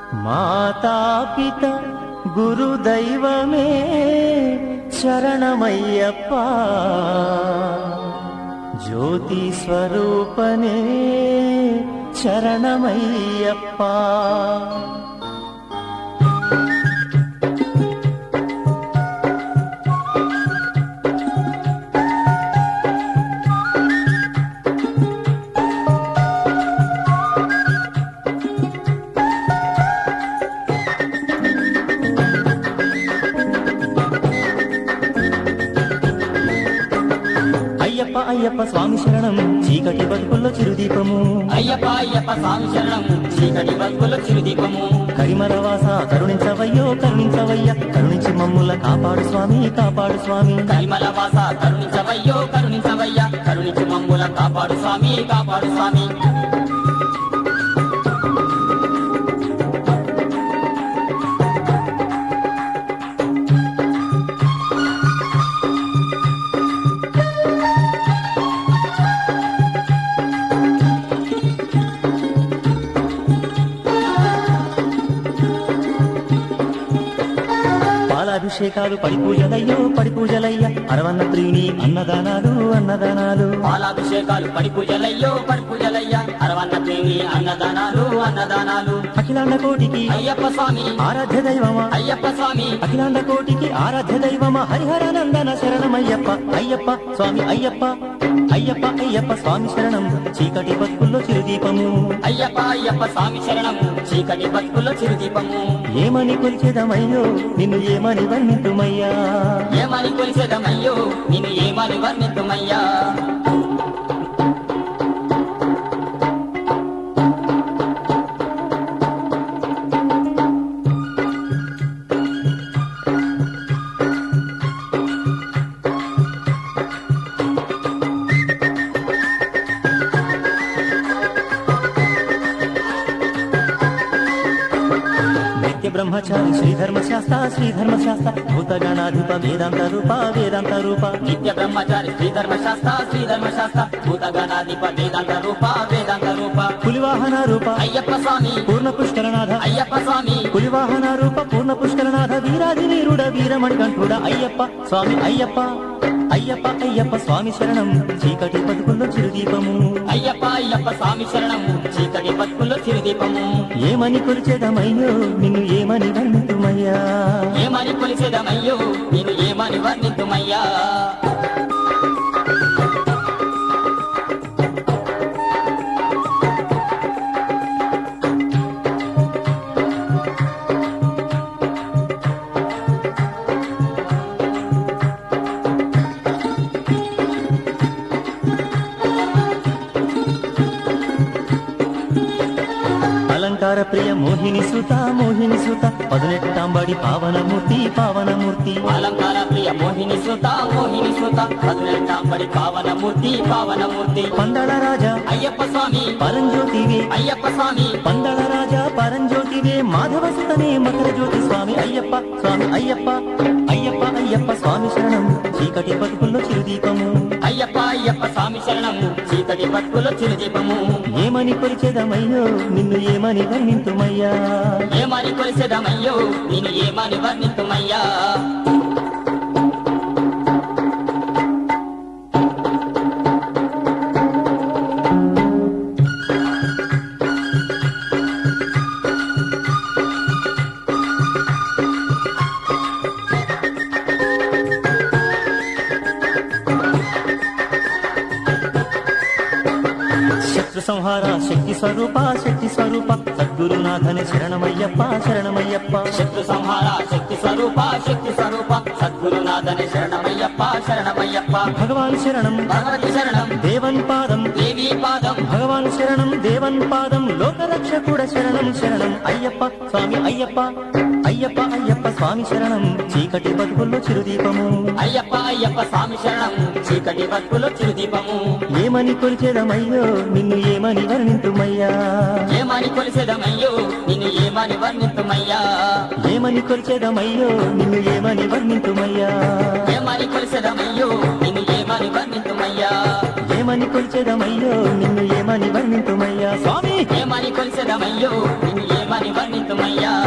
మాతాపిత గురుదైవమే శరణమయ్యప్ప జ్యోతి స్వరూపనే శరణమయ్యప్ప అయ్యప్ప అయ్యప్ప స్వామి శరణం చీకటి బతుకుల్లో చిరుదీపము అయ్యప్ప అయ్యప్ప స్వామి శరణం చీకటి బతుకుల చిరుదీపము కరిమల వాస కరుణించవయ్యో కరుణించవయ్య కరుణించి మమ్ముల కాపాడు స్వామి కాపాడు స్వామి కరిమల వాస కరుణించవయ్యో కరుణించవయ్యా కరుణించి మమ్ముల కాపాడు స్వామి కాపాడు స్వామి పాలాభిషేకాలు పడి పూజలయ్యో పడి పూజలయ్య అరవన్న ప్రియుని అన్నదానాలు అన్నదానాలు పాలాభిషేకాలు పడి పూజలయ్యో పడి పూజలయ్యా అరవన్న ప్రేమి అన్నదానాలు అన్నదానాలు అఖిలాండ కోటికి అయ్యప్ప స్వామి ఆరాధ్య దైవమా అయ్యప్ప స్వామి అఖిలాండ కోటికి ఆరాధ్య దైవమా హరిహరానందన శరణమయ్యప్ప అయ్యప్ప స్వామి అయ్యప్ప అయ్యప్ప అయ్యప్ప స్వామి శరణం చీకటి బతుకుల్లో చిరుదీపము అయ్యప్ప అయ్యప్ప స్వామి శరణం చీకటి బతుకుల చిరుదీపము ఏమని కొలిచేదమయ్యో నిన్ను ఏమని వర్ణితుమయ్యా ఏమని కొలిసేదమయ్యో నిన్ను ఏమని వర్ణిద్దుమయ్యా నిత్య బ్రహ్మచారి శ్రీధర్మ శాస్త్ర శ్రీధర్మ శాస్త్ర భూతగణాధిప వేదాంత రూప వేదాంత రూప నిత్య బ్రహ్మచారి శ్రీధర్మ శాస్త్ర శ్రీధర్మ శాస్త్ర భూతగణాధిప వేదాంత రూప వేదాంత రూప పులివాహన రూప అయ్యప్ప స్వామి పూర్ణ పుష్కరనాథ అయ్యప్ప స్వామి పులివాహన రూప పూర్ణ పుష్కరనాథ వీరాది వీరుడ వీరమణి కంఠుడ అయ్యప్ప స్వామి అయ్యప్ప అయ్యప్ప అయ్యప్ప స్వామి శరణం చీకటి బతుకుల్లో చిరుదీపము అయ్యప్ప అయ్యప్ప స్వామి శరణం చీకటి బతుకుల్లో చిరుదీపము ఏమని కొలిచేదమయ్యో నిన్ను ఏమని వర్ణితుమయ్యా ఏమని కొలిసేదమయ్యో నేను ఏమని వర్ణిద్దుమయ్యా అలంకార ప్రియ మోహిని సుత మోహిని సుత పదునెట్టాంబడి పావనమూర్తి పావనమూర్తి అలంకార ప్రియ మోహిని సుత మోహిని సుత పదునెట్టాంబడి పావనమూర్తి పావనమూర్తి పందళ రాజా అయ్యప్ప స్వామి పరంజ్యోతివే అయ్యప్ప స్వామి పందళ రాజా పరంజ్యోతివే మాధవ సుతనే మకర జ్యోతి స్వామి అయ్యప్ప స్వామి అయ్యప్ప అయ్యప్ప అయ్యప్ప స్వామి శరణం చీకటి బతుకుల్లో చిరుదీపము అయ్యప్ప అయ్యప్ప స్వామి శరణం చీకటి బతుకుల్లో చిరుదీపము ఏమని కొలిచేదమయ్యో నిన్ను ఏమని వర్ణింతుమయ్యా ఏమని కొలిసేదమయ్యో నేను ఏమని వర్ణిద్దుమయ్యా శత్రు సంహార శక్తి స్వరూప శక్తి స్వరూప సద్గురునాథని శరణమయ్యప్ప శరణమయ్యప్ప శత్రు సంహార శక్తి స్వరూప శక్తి స్వరూప సద్గురునాథని శరణమయ్యప్ప శరణమయ్యప్ప భగవాన్ శరణం భగవతి శరణం దేవన్ పాదం దేవీ పాదం భగవాన్ శరణం దేవన్ పాదం లోకరక్షకుడ శరణం శరణం అయ్యప్ప స్వామి అయ్యప్ప అయ్యప్ప అయ్యప్ప స్వామి శరణం చీకటి బతుకుల్లో చిరుదీపము అయ్యప్ప అయ్యప్ప స్వామి శరణం చీకటి బతుకులో చిరుదీపము ఏమని కొలిచేదమయ్యో నిన్ను ఏమని వర్ణింతుమయ్యా ఏమని కొలిసేదమయ్యో నిన్ను ఏమని వర్ణిద్దుమయ్యా ఏమని కొలిచేదమయ్యో నిన్ను ఏమని వర్ణింతుమయ్యా ఏమని కొలిసేదమయ్యో నిన్ను ఏమని వర్ణిద్దుమయ్యా ఏమని కొలిచేదమయ్యో నిన్ను ఏమని వర్ణింతుమయ్యా స్వామి ఏమని కొలిసేదమయ్యో నిన్ను ఏమని వర్ణిద్దు శరణమైతుమయ్యా